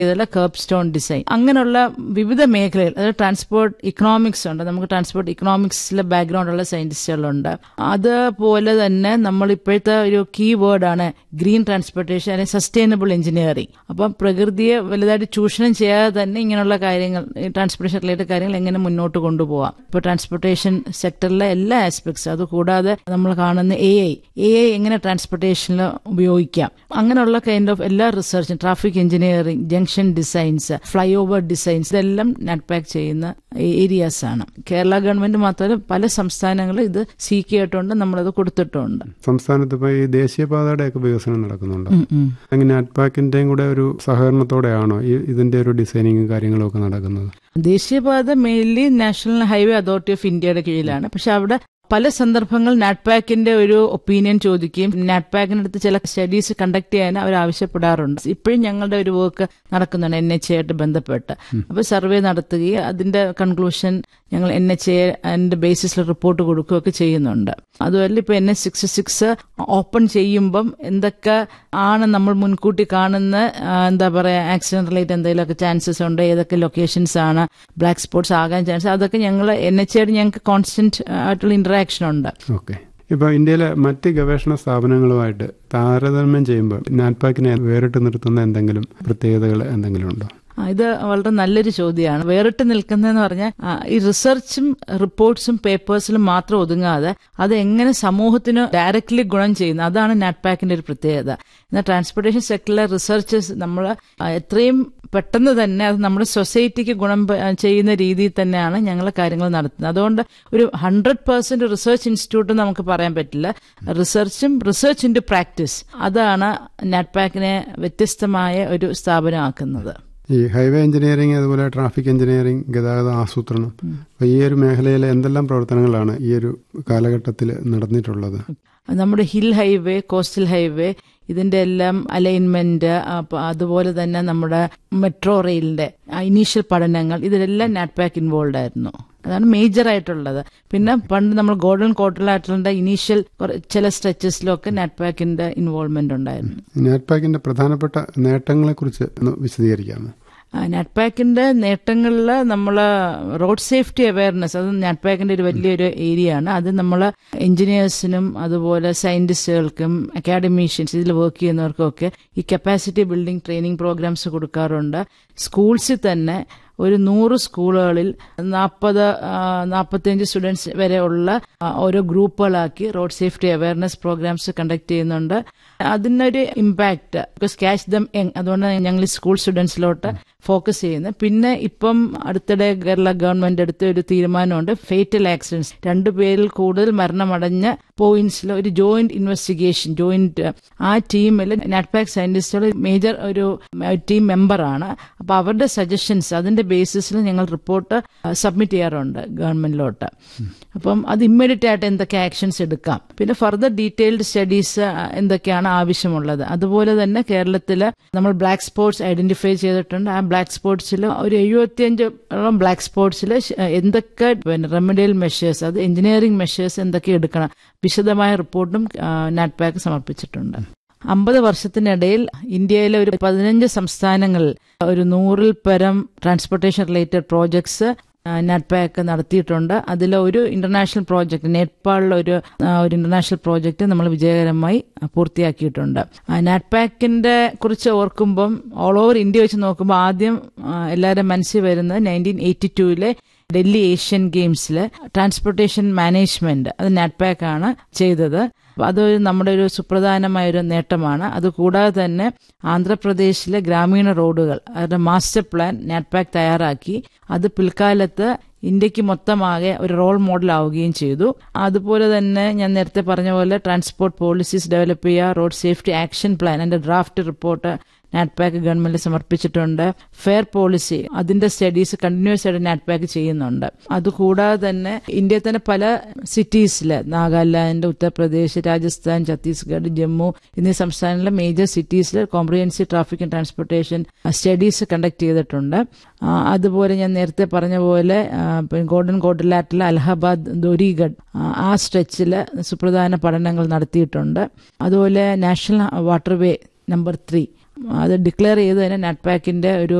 ഇതല്ല കർബ് stone design അങ്ങനെയുള്ള വിവിധ മേഖലകൾ അതായത് ട്രാൻസ്പോർട്ട് ഇക്കണോമിക്സ് ഉണ്ട് നമുക്ക് ട്രാൻസ്പോർട്ട് ഇക്കണോമിക്സിലെ ബാക്ക്ഗ്രൗണ്ട് ഉള്ള സയന്റിസ്റ്റുകളുണ്ട് അതുപോലെ തന്നെ നമ്മൾ ഇപ്പോഴത്തെ ഒരു കീ വേർഡാണ് ഗ്രീൻ ട്രാൻസ്പോർട്ടേഷൻ അല്ലെങ്കിൽ സസ്റ്റൈനബിൾ എഞ്ചിനീയറിംഗ് അപ്പം പ്രകൃതിയെ വലുതായിട്ട് ചൂഷണം ചെയ്യാതെ തന്നെ ഇങ്ങനെയുള്ള കാര്യങ്ങൾ ട്രാൻസ്പോർട്ടേഷൻ റിലേറ്റഡ് കാര്യങ്ങൾ എങ്ങനെ മുന്നോട്ട് കൊണ്ടുപോകാം ഇപ്പോൾ ട്രാൻസ്പോർട്ടേഷൻ സെക്ടറിലെ എല്ലാ ആസ്പെക്ട്സ് അത് കൂടാതെ നമ്മൾ കാണുന്ന എ ഐ എ ഐ എങ്ങനെ ട്രാൻസ്പോർട്ടേഷനിൽ ഉപയോഗിക്കാം അങ്ങനെയുള്ള കൈൻഡ് ഓഫ് എല്ലാ റിസർച്ചും traffic engineering junction designs flyover designs ഇതെല്ലാം നെറ്റ്പാക്ക് ചെയ്യുന്ന ഏരിയാസ് ആണ് കേരള ഗവൺമെന്റ് മാത്രമല്ല പല സംസ്ഥാനങ്ങളും ഇത് സീക്ക് ചെയ്തിട്ടുണ്ട് നമ്മളത് കൊടുത്തിട്ടുണ്ട് സംസ്ഥാനത്ത് ഇപ്പോൾ ഈ ദേശീയപാതയുടെ ഒക്കെ വികസനം നടക്കുന്നുണ്ട് അങ്ങനെ അറ്റ്പാക്കിന്റെയും കൂടെ ഒരു സഹകരണത്തോടെയാണോ ഈ ഇതിന്റെ ഒരു ഡിസൈനിങ്ങും കാര്യങ്ങളും ഒക്കെ നടക്കുന്നത് ദേശീയപാത mainly national highway authority of ഇന്ത്യയുടെ കീഴിലാണ് പക്ഷെ അവിടെ പല സന്ദർഭങ്ങൾ നാറ്റ്പാക്കിന്റെ ഒരു ഒപ്പീനിയൻ ചോദിക്കുകയും നാറ്റ്പാക്കിനടുത്ത് ചില സ്റ്റഡീസ് കണ്ടക്ട് ചെയ്യാൻ അവർ ആവശ്യപ്പെടാറുണ്ട് ഇപ്പോഴും ഞങ്ങളുടെ ഒരു വർക്ക് നടക്കുന്നുണ്ട് എൻ എച്ച് ആയിട്ട് ബന്ധപ്പെട്ട് അപ്പോൾ സർവേ നടത്തുകയും അതിന്റെ കൺക്ലൂഷൻ ഞങ്ങൾ എൻ എച്ച് എന്റെ ബേസിസിൽ റിപ്പോർട്ട് കൊടുക്കുകയൊക്കെ ചെയ്യുന്നുണ്ട് അതുപോലെ ഇപ്പൊ N H six six open ചെയ്യുമ്പം എന്തൊക്കെ ആണ് നമ്മൾ മുൻകൂട്ടി കാണുന്ന എന്താ പറയാ ആക്സിഡന്റ് റിലേറ്റ് എന്തെങ്കിലുമൊക്കെ ചാൻസസ് ഉണ്ട് ഏതൊക്കെ ലൊക്കേഷൻസ് ആണ് ബ്ലാക്ക് സ്പോട്ട്സ് ആകാൻ ചാൻസ് അതൊക്കെ ഞങ്ങൾ എൻ എച്ച് ആയിട്ട് ഞങ്ങൾക്ക് കോൺസ്റ്റന്റ് ആയിട്ടുള്ള ഇന്ററാക്ഷൻ ഉണ്ട് ഓക്കെ ഇപ്പോൾ ഇന്ത്യയിലെ മറ്റ് ഗവേഷണ സ്ഥാപനങ്ങളുമായിട്ട് താരതമ്യം ചെയ്യുമ്പോൾ നാറ്റ്പാക്കിനെ വേറിട്ട് നിർത്തുന്ന എന്തെങ്കിലും പ്രത്യേകതകൾ എന്തെങ്കിലും ഉണ്ടോ ഇത് വളരെ നല്ലൊരു ചോദ്യമാണ് വേറിട്ട് നിൽക്കുന്നതെന്ന് പറഞ്ഞാൽ ഈ റിസർച്ചും റിപ്പോർട്ട്സും പേപ്പേഴ്സിലും മാത്രം ഒതുങ്ങാതെ അത് എങ്ങനെ സമൂഹത്തിന് ഡയറക്റ്റ്ലി ഗുണം ചെയ്യുന്നു അതാണ് നാറ്റ്പാക്കിന്റെ ഒരു പ്രത്യേകത എന്നാൽ ട്രാൻസ്പോർട്ടേഷൻ സെക്ടറിലെ റിസർച്ചസ് നമ്മൾ എത്രയും പെട്ടെന്ന് തന്നെ അത് നമ്മുടെ സൊസൈറ്റിക്ക് ഗുണം ചെയ്യുന്ന രീതിയിൽ തന്നെയാണ് ഞങ്ങൾ കാര്യങ്ങൾ നടത്തുന്നത് അതുകൊണ്ട് ഒരു ഹൺഡ്രഡ് പെർസെന്റ് റിസർച്ച് ഇൻസ്റ്റിറ്റ്യൂട്ട് നമുക്ക് പറയാൻ പറ്റില്ല റിസർച്ചും റിസർച്ച് ഇൻ പ്രാക്ടീസ് അതാണ് നാറ്റ്പാക്കിനെ വ്യത്യസ്തമായ ഒരു സ്ഥാപനമാക്കുന്നത് ഈ ഹൈവേ എഞ്ചിനീയറിംഗ് അതുപോലെ ട്രാഫിക് എഞ്ചിനീയറിംഗ് ഗതാഗത ആസൂത്രണം അപ്പൊ ഈ ഒരു മേഖലയിലെ എന്തെല്ലാം പ്രവർത്തനങ്ങളാണ് ഈ ഒരു കാലഘട്ടത്തിൽ നടന്നിട്ടുള്ളത് നമ്മുടെ ഹിൽ ഹൈവേ കോസ്റ്റൽ ഹൈവേ ഇതിന്റെ എല്ലാം അലൈൻമെന്റ് അതുപോലെ തന്നെ നമ്മുടെ മെട്രോ റെയിലിന്റെ ഇനീഷ്യൽ പഠനങ്ങൾ ഇതിലെല്ലാം നാറ്റ്പാക്ക് ഇൻവോൾവ് ആയിരുന്നു അതാണ് മേജർ ആയിട്ടുള്ളത് പിന്നെ പണ്ട് നമ്മൾ ഗോൾഡൻ കോട്ടലായിട്ടുള്ള ഇനീഷ്യൽ ചില സ്ട്രെച്ചസിലൊക്കെ നാറ്റ്പാക്കിന്റെ ഇൻവോൾവ്മെന്റ് ഉണ്ടായിരുന്നു നാറ്റ്പാക്കിന്റെ പ്രധാനപ്പെട്ട നേട്ടങ്ങളെ കുറിച്ച് വിശദീകരിക്കാമോ നാറ്റ്പാക്കിന്റെ നേട്ടങ്ങളിൽ നമ്മൾ റോഡ് സേഫ്റ്റി അവയർനെസ് അത് നാറ്റ്പാക്കിന്റെ ഒരു വലിയൊരു ഏരിയ ആണ് അത് നമ്മൾ എഞ്ചിനീയേഴ്സിനും അതുപോലെ സയന്റിസ്റ്റുകൾക്കും അക്കാഡമീഷ്യൻസ് ഇതിൽ വർക്ക് ചെയ്യുന്നവർക്കും ഒക്കെ ഈ കപ്പാസിറ്റി ബിൽഡിംഗ് ട്രെയിനിങ് പ്രോഗ്രാംസ് കൊടുക്കാറുണ്ട് സ്കൂൾസിൽ തന്നെ ഒരു നൂറ് സ്കൂളുകളിൽ നാൽപ്പത് നാൽപ്പത്തിയഞ്ച് സ്റ്റുഡൻസ് വരെ ഉള്ള ഓരോ ഗ്രൂപ്പുകളാക്കി road safety awareness programmes conduct ചെയ്യുന്നുണ്ട് അതിനൊരു impact because catch them young അതുകൊണ്ട് ഞങ്ങൾ സ്കൂൾ സ്റ്റുഡൻസിലോട്ട് ഫോക്കസ് ചെയ്യുന്നത് പിന്നെ ഇപ്പം അടുത്തിടെ കേരള ഗവൺമെന്റ് എടുത്ത ഒരു തീരുമാനമുണ്ട് ഫേറ്റൽ ആക്സിഡൻസ് രണ്ടു പേരിൽ കൂടുതൽ മരണമടഞ്ഞ പോയിന്റ്സിൽ ഒരു ജോയിന്റ് ഇൻവെസ്റ്റിഗേഷൻ ജോയിന്റ് ആ ടീമിൽ നാറ്റ്പാക് സയന്റിസ്റ്റുകൾ മേജർ ഒരു ടീം മെമ്പറാണ് അപ്പൊ അവരുടെ സജഷൻസ് അതിന്റെ ബേസിസിൽ ഞങ്ങൾ റിപ്പോർട്ട് സബ്മിറ്റ് ചെയ്യാറുണ്ട് ഗവൺമെന്റിലോട്ട് അപ്പം അത് ഇമ്മീഡിയറ്റ് ആയിട്ട് എന്തൊക്കെ ആക്ഷൻസ് എടുക്കാം പിന്നെ ഫർദർ ഡീറ്റെയിൽഡ് സ്റ്റഡീസ് എന്തൊക്കെയാണ് ആവശ്യമുള്ളത് അതുപോലെ തന്നെ കേരളത്തിൽ നമ്മൾ ബ്ലാക്ക് സ്പോട്ട്സ് ഐഡന്റിഫൈ ചെയ്തിട്ടുണ്ട് ആ ബ്ലാക്ക് സ്പോട്ട്സിൽ ഒരു എഴുപത്തിയഞ്ചോളം ബ്ലാക്ക് സ്പോട്ട്സിൽ എന്തൊക്കെ പിന്നെ റെമഡിയൽ മെഷേഴ്സ് അത് എഞ്ചിനീയറിംഗ് മെഷേഴ്സ് എന്തൊക്കെ എടുക്കണം വിശദമായ റിപ്പോർട്ടും നാറ്റ്പാക്ക് സമർപ്പിച്ചിട്ടുണ്ട് അമ്പത് വർഷത്തിനിടയിൽ ഇന്ത്യയിലെ ഒരു പതിനഞ്ച് സംസ്ഥാനങ്ങളിൽ ഒരു നൂറിൽ പരം ട്രാൻസ്പോർട്ടേഷൻ റിലേറ്റഡ് പ്രോജക്ട്സ് നാറ്റ്പാക്ക് നടത്തിയിട്ടുണ്ട് അതിൽ ഒരു ഇന്റർനാഷണൽ പ്രോജക്റ്റ് നേപ്പാളിലെ ഒരു ഒരു ഇന്റർനാഷണൽ പ്രോജക്റ്റ് നമ്മൾ വിജയകരമായി പൂർത്തിയാക്കിയിട്ടുണ്ട് നാറ്റ്പാക്കിന്റെ കുറിച്ച് ഓർക്കുമ്പം ഓൾ ഓവർ ഇന്ത്യ വെച്ച് നോക്കുമ്പോൾ ആദ്യം എല്ലാവരും മനസ്സിൽ വരുന്നത് നയൻറ്റീൻ എയ്റ്റി ടൂവിലെ ഡൽഹി ഏഷ്യൻ ഗെയിംസിൽ ട്രാൻസ്പോർട്ടേഷൻ മാനേജ്മെന്റ് അത് നാറ്റ്പാക്ക് ആണ് ചെയ്തത് അത് നമ്മുടെ ഒരു സുപ്രധാനമായ ഒരു നേട്ടമാണ് അതുകൂടാതെ തന്നെ ആന്ധ്രാപ്രദേശിലെ ഗ്രാമീണ റോഡുകൾ അവരുടെ മാസ്റ്റർ പ്ലാൻ നാറ്റ്പാക്ക് തയ്യാറാക്കി അത് പിൽക്കാലത്ത് ഇന്ത്യക്ക് മൊത്തമാകെ ഒരു റോൾ മോഡൽ ആവുകയും ചെയ്തു അതുപോലെ തന്നെ ഞാൻ നേരത്തെ പറഞ്ഞ പോലെ ട്രാൻസ്പോർട്ട് പോളിസീസ് ഡെവലപ്പ് ചെയ്യുക റോഡ് സേഫ്റ്റി ആക്ഷൻ പ്ലാൻ എന്റെ ഡ്രാഫ്റ്റ് റിപ്പോർട്ട് നാറ്റ്പാക്ക് ഗവൺമെന്റ് സമർപ്പിച്ചിട്ടുണ്ട് ഫെയർ പോളിസി അതിന്റെ സ്റ്റഡീസ് കണ്ടിന്യൂസ് ആയിട്ട് നാറ്റ്പാക്ക് ചെയ്യുന്നുണ്ട് അതുകൂടാതെ തന്നെ ഇന്ത്യയിൽ തന്നെ പല സിറ്റീസിൽ നാഗാലാൻഡ് ഉത്തർപ്രദേശ് രാജസ്ഥാൻ ഛത്തീസ്ഗഡ് ജമ്മു എന്നീ സംസ്ഥാനങ്ങളിലെ മേജർ സിറ്റീസിൽ comprehensive traffic and transportation studies conduct ചെയ്തിട്ടുണ്ട് അതുപോലെ ഞാൻ നേരത്തെ പറഞ്ഞ പോലെ ഗോൾഡൻ കോട്ടിലാറ്റിലെ അലഹബാദ് ദോരിഗഡ് ആ സ്ട്രെച്ചിൽ സുപ്രധാന പഠനങ്ങൾ നടത്തിയിട്ടുണ്ട് അതുപോലെ നാഷണൽ വാട്ടർവേ നമ്പർ ത്രീ അത് ഡിക്ലെയർ ചെയ്ത് തന്നെ നട്ട്പാക്കിന്റെ ഒരു